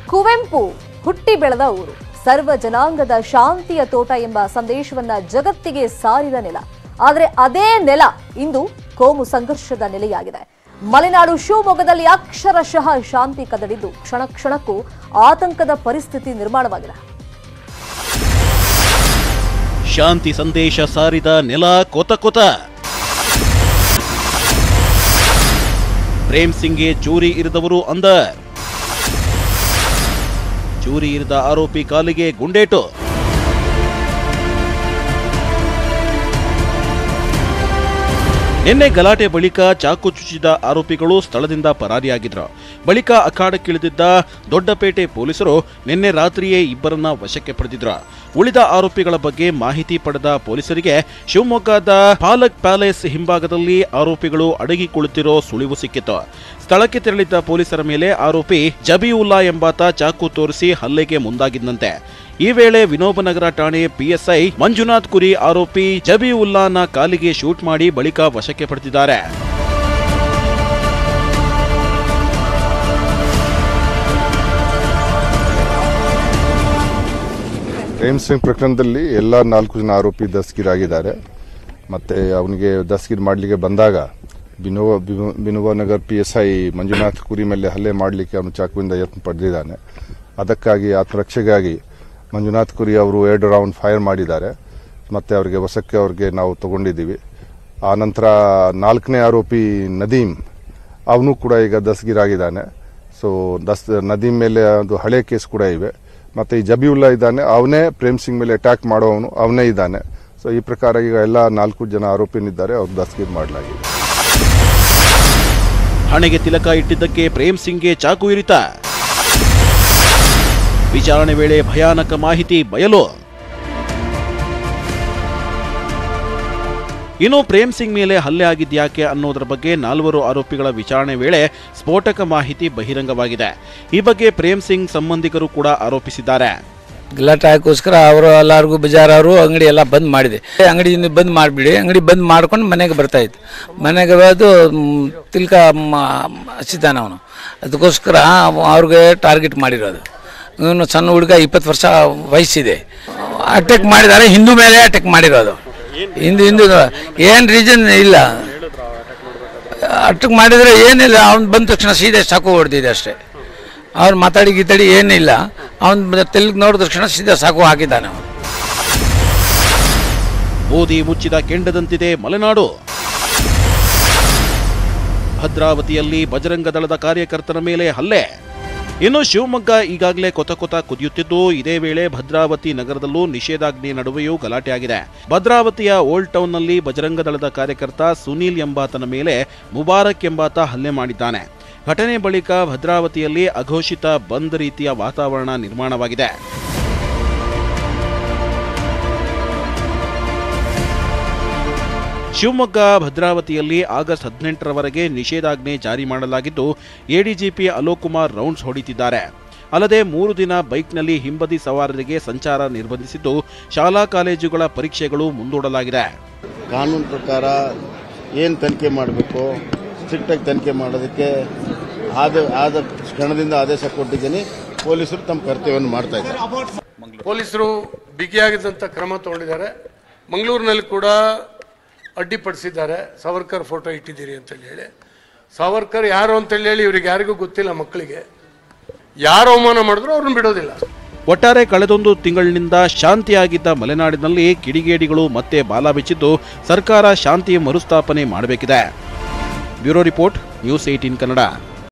ಕುವೆಂಪು ಹುಟ್ಟಿ ಬೆಳೆದ ಊರು ಸರ್ವ ಜನಾಂಗದ ಶಾಂತಿಯ ತೋಟ ಎಂಬ ಸಂದೇಶವನ್ನ ಜಗತ್ತಿಗೆ ಸಾರಿದ ನೆಲ ಆದರೆ ಅದೇ ನೆಲ ಇಂದು ಕೋಮು ಸಂಘರ್ಷದ ನೆಲೆಯಾಗಿದೆ ಮಲೆನಾಡು ಶಿವಮೊಗ್ಗದಲ್ಲಿ ಅಕ್ಷರಶಃ ಶಾಂತಿ ಕದಡಿದ್ದು ಕ್ಷಣ ಕ್ಷಣಕ್ಕೂ ಆತಂಕದ ಪರಿಸ್ಥಿತಿ ನಿರ್ಮಾಣವಾಗಿದೆ ಶಾಂತಿ ಸಂದೇಶ ಸಾರಿದ ನೆಲ ಕೊತ ಕೊತ ಪ್ರೇಮ್ ಸಿಂಗ್ಗೆ ಚೂರಿ ಇರಿದವರು ಅಂದರ್ ಚೂರಿ ಇರಿದ ಆರೋಪಿ ಕಾಲಿಗೆ ಗುಂಡೇಟು ನಿನ್ನೆ ಗಲಾಟೆ ಬಳಿಕ ಚಾಕು ಚುಚ್ಚಿದ ಆರೋಪಿಗಳು ಸ್ಥಳದಿಂದ ಪರಾರಿಯಾಗಿದ್ರು ಬಳಿಕ ಅಖಾಡಕ್ಕಿಳಿದಿದ್ದ ದೊಡ್ಡಪೇಟೆ ಪೊಲೀಸರು ನಿನ್ನೆ ರಾತ್ರಿಯೇ ಇಬ್ಬರನ್ನ ವಶಕ್ಕೆ ಪಡೆದಿದ್ರು ಉಳಿದ ಆರೋಪಿಗಳ ಬಗ್ಗೆ ಮಾಹಿತಿ ಪಡೆದ ಪೊಲೀಸರಿಗೆ ಶಿವಮೊಗ್ಗದ ಪಾಲಕ್ ಪ್ಯಾಲೇಸ್ ಹಿಂಭಾಗದಲ್ಲಿ ಆರೋಪಿಗಳು ಅಡಗಿ ಕುಳಿತಿರೋ ಸುಳಿವು ಸಿಕ್ಕಿತು ಸ್ಥಳಕ್ಕೆ ತೆರಳಿದ್ದ ಪೊಲೀಸರ ಮೇಲೆ ಆರೋಪಿ ಜಬಿಯುಲ್ಲಾ ಎಂಬಾತ ಚಾಕು ತೋರಿಸಿ ಹಲ್ಲೆಗೆ ಮುಂದಾಗಿದ್ದಂತೆ ಈ ವೇಳೆ ವಿನೋಬನಗರ ಠಾಣೆ ಪಿಎಸ್ಐ ಮಂಜುನಾಥ್ ಕುರಿ ಆರೋಪಿ ಜಬಿಯುಲ್ಲಾನ ಕಾಲಿಗೆ ಶೂಟ್ ಮಾಡಿ ಬಳಿಕ ವಶಕ್ಕೆ ಪಡೆದಿದ್ದಾರೆ ಪ್ರೇಮ್ ಸಿಂಗ್ ಪ್ರಕರಣದಲ್ಲಿ ಎಲ್ಲ ನಾಲ್ಕು ಜನ ಆರೋಪಿ ದಸ್ಗಿರಾಗಿದ್ದಾರೆ ಮತ್ತೆ ಅವನಿಗೆ ದಸ್ಗಿರ್ ಮಾಡಲಿಕ್ಕೆ ಬಂದಾಗ ಬಿನೋವ ಬಿನೋ- ಬಿನೋವ Nagar P S I Manjunath ಕುರಿ ಮೇಲೆ ಹಲ್ಲೆ ಮಾಡಲಿಕ್ಕೆ ಅವನು ಚಾಕುವಿಂದ ಯತ್ನ ಪಡೆದಿದ್ದಾನೆ ಅದಕ್ಕಾಗಿ ಆತ್ಮರಕ್ಷೆಗಾಗಿ ಮಂಜುನಾಥ್ ಕುರಿ ಅವರು ಎರಡು ರೌಂಡ್ ಫೈರ್ ಮಾಡಿದ್ದಾರೆ ಮತ್ತೆ ಅವರಿಗೆ ವಶಕ್ಕೆ ಅವ್ರಿಗೆ ನಾವು ತಗೊಂಡಿದ್ದೀವಿ ಆ ನಂತರ ನಾಲ್ಕನೇ ಆರೋಪಿ ನದೀಮ್ ಅವನು ಕೂಡ ಈಗ ದಸ್ಗಿರಾಗಿದ್ದಾನೆ ಸೊ ದಸ್ ನದೀಮ್ ಮೇಲೆ ಒಂದು ಹಳೆ ಕೇಸ್ ಕೂಡ ಇವೆ ಮತ್ತೆ ಈ ಜಬಿಯುಲ್ಲಾ ಇದ್ದಾನೆ ಅವನೇ ಪ್ರೇಮ್ ಸಿಂಗ್ ಮೇಲೆ ಅಟ್ಯಾಕ್ ಮಾಡುವವನು ಅವನೇ ಇದ್ದಾನೆ ಸೊ ಈ ಪ್ರಕಾರ ಈಗ ಎಲ್ಲ ನಾಲ್ಕು ಜನ ಆರೋಪಿನಿದ್ದಾರೆ ಅವ್ರು ದಸ್ಗಿರ್ ಮಾಡಲಾಗಿದೆ ಹಣೆಗೆ ತಿಲಕ ಇಟ್ಟಿದ್ದಕ್ಕೆ ಪ್ರೇಮ್ ಸಿಂಗ್ಗೆ ಚಾಕು ಇರಿತ ವಿಚಾರಣೆ ವೇಳೆ ಭಯಾನಕ ಮಾಹಿತಿ ಬಯಲು ಇನ್ನು ಪ್ರೇಮ್ ಸಿಂಗ್ ಮೇಲೆ ಹಲ್ಲೆ ಆಗಿದ್ಯಾಕೆ ಅನ್ನೋದರ ಬಗ್ಗೆ ನಾಲ್ವರು ಆರೋಪಿಗಳ ವಿಚಾರಣೆ ವೇಳೆ ಸ್ಫೋಟಕ ಮಾಹಿತಿ ಬಹಿರಂಗವಾಗಿದೆ ಈ ಬಗ್ಗೆ ಪ್ರೇಮ್ ಸಿಂಗ್ ಸಂಬಂಧಿಕರು ಕೂಡ ಆರೋಪಿಸಿದ್ದಾರೆ ಗಲಾಟೆ ಹಾಕೋಸ್ಕರ ಅವರು ಎಲ್ಲರಿಗೂ ಬಜಾರವರು ಅಂಗಡಿ ಎಲ್ಲ ಬಂದ್ ಮಾಡಿದೆ ಅಂಗಡಿಯಿಂದ ಬಂದ್ ಮಾಡಿಬಿಡಿ ಅಂಗಡಿ ಬಂದ್ ಮಾಡ್ಕೊಂಡು ಮನೆಗೆ ಬರ್ತಾ ಇತ್ತು ಮನೆಗೆ ಬಂದು ಮ್, ತಿಲ್ಕ ಹಚ್ಚಿದ್ದಾನೆ ಅವನು ಅದಕ್ಕೋಸ್ಕರ ಅವ- ಅವ್ರಿಗೆ ಟಾರ್ಗೆಟ್ ಮಾಡಿರೋದು ಇವನು ಸಣ್ಣ ಹುಡುಗ ಇಪ್ಪತ್ತು ವರ್ಷ ವಯಸ್ಸಿದೆ ಅಟ್ಯಾಕ್ ಮಾಡಿದ್ದಾರೆ ಹಿಂದೂ ಮೇಲೆ ಅಟ್ಯಾಕ್ ಮಾಡಿರೋದು ಹಿಂದೂ ಹಿಂದೂ ಏನು ರೀಸನ್ ಇಲ್ಲ ಅಟ್ಯಾಕ್ ಮಾಡಿದರೆ ಏನಿಲ್ಲ ಅವ್ನು ಬಂದ ತಕ್ಷಣ ಸೀದಾ ಸಾಕು ಹೊಡೆದಿದೆ ಅಷ್ಟೇ ಅವ್ನು ಮಾತಾಡಿ ಗೀತಾಡಿ ಏನಿಲ್ಲ ಅವ್ನು ತೆಲುಗು ನೋಡಿದ ತಕ್ಷಣ ಸೀದಾ ಸಾಕು ಹಾಕಿದ್ದಾನೆ ಅವನು ಓದಿ ಮುಚ್ಚಿದ ಕೆಂಡದಂತಿದೆ ಮಲೆನಾಡು ಭದ್ರಾವತಿಯಲ್ಲಿ ಬಜರಂಗ ದಳದ ಕಾರ್ಯಕರ್ತರ ಮೇಲೆ ಹಲ್ಲೆ ಇನ್ನು ಶಿವಮೊಗ್ಗ ಈಗಾಗಲೇ ಕೊತ ಕೊತ ಕುದಿಯುತ್ತಿದ್ದು ಇದೇ ವೇಳೆ ಭದ್ರಾವತಿ ನಗರದಲ್ಲೂ ನಿಷೇಧಾಜ್ಞೆ ನಡುವೆಯೂ ಗಲಾಟೆಯಾಗಿದೆ ಭದ್ರಾವತಿಯ ಓಲ್ಡ್ ಟೌನ್ನಲ್ಲಿ ಬಜರಂಗ ದಳದ ಕಾರ್ಯಕರ್ತ ಸುನೀಲ್ ಎಂಬಾತನ ಮೇಲೆ ಮುಬಾರಕ್ ಎಂಬಾತ ಹಲ್ಲೆ ಮಾಡಿದ್ದಾನೆ ಘಟನೆ ಬಳಿಕ ಭದ್ರಾವತಿಯಲ್ಲಿ ಅಘೋಷಿತ ಬಂದ್ ರೀತಿಯ ವಾತಾವರಣ ನಿರ್ಮಾಣವಾಗಿದೆ ಶಿವಮೊಗ್ಗ ಭದ್ರಾವತಿಯಲ್ಲಿ ಆಗಸ್ಟ್ ಹದಿನೆಂಟರವರೆಗೆ ನಿಷೇಧಾಜ್ಞೆ ಜಾರಿ ಮಾಡಲಾಗಿದ್ದು ಎಡಿಜಿಪಿ ಅಲೋಕ್ ಕುಮಾರ್ ರೌಂಡ್ಸ್ ಹೊಡಿತಿದ್ದಾರೆ ಅಲ್ಲದೆ ಮೂರು ದಿನ ಬೈಕ್ನಲ್ಲಿ ಹಿಂಬದಿ ಸವಾರರಿಗೆ ಸಂಚಾರ ನಿರ್ಬಂಧಿಸಿದ್ದು ಶಾಲಾ ಕಾಲೇಜುಗಳ ಪರೀಕ್ಷೆಗಳು ಮುಂದೂಡಲಾಗಿದೆ ಕಾನೂನು ಪ್ರಕಾರ ಏನು ತನಿಖೆ ಮಾಡಬೇಕು ಸ್ಟ್ರಿಕ್ಟಾಗಿ ತನಿಖೆ ಮಾಡೋದಕ್ಕೆ ಆದ ಆದ ಕ್ಷಣದಿಂದ ಆದೇಶ ಕೊಟ್ಟಿದ್ದೀನಿ ಪೊಲೀಸರು ತಮ್ಮ ಕರ್ತವ್ಯವನ್ನು ಮಾಡ್ತಾ ಇದ್ದಾರೆ ಪೊಲೀಸರು ಬಿಗಿಯಾಗಿದ್ದಂಥ ಕ್ರಮ ತಗೊಂಡಿದ್ದಾರೆ ಮಂಗಳೂರಿನಲ್ಲಿ ಕೂಡ ಅಡ್ಡಿಪಡಿಸಿದ್ದಾರೆ ಸಾವರ್ಕರ್ ಫೋಟೋ ಇಟ್ಟಿದ್ದೀರಿ ಅಂತೇಳಿ ಹೇಳಿ ಸಾವರ್ಕರ್ ಯಾರು ಅಂತೇಳಿ ಹೇಳಿ ಇವ್ರಿಗೆ ಯಾರಿಗೂ ಗೊತ್ತಿಲ್ಲ ಮಕ್ಕಳಿಗೆ ಯಾರು ಅವಮಾನ ಮಾಡಿದ್ರು ಅವ್ರನ್ನ ಬಿಡೋದಿಲ್ಲ ಒಟ್ಟಾರೆ ಕಳೆದೊಂದು ತಿಂಗಳಿನಿಂದ ಶಾಂತಿಯಾಗಿದ್ದ ಮಲೆನಾಡಿನಲ್ಲಿ ಕಿಡಿಗೇಡಿಗಳು ಮತ್ತೆ ಬಾಲ ಬಿಚ್ಚಿದ್ದು ಸರ್ಕಾರ ಶಾಂತಿ ಮರುಸ್ಥಾಪನೆ ಮಾಡಬೇಕಿದೆ bureau report news eighteen Kannada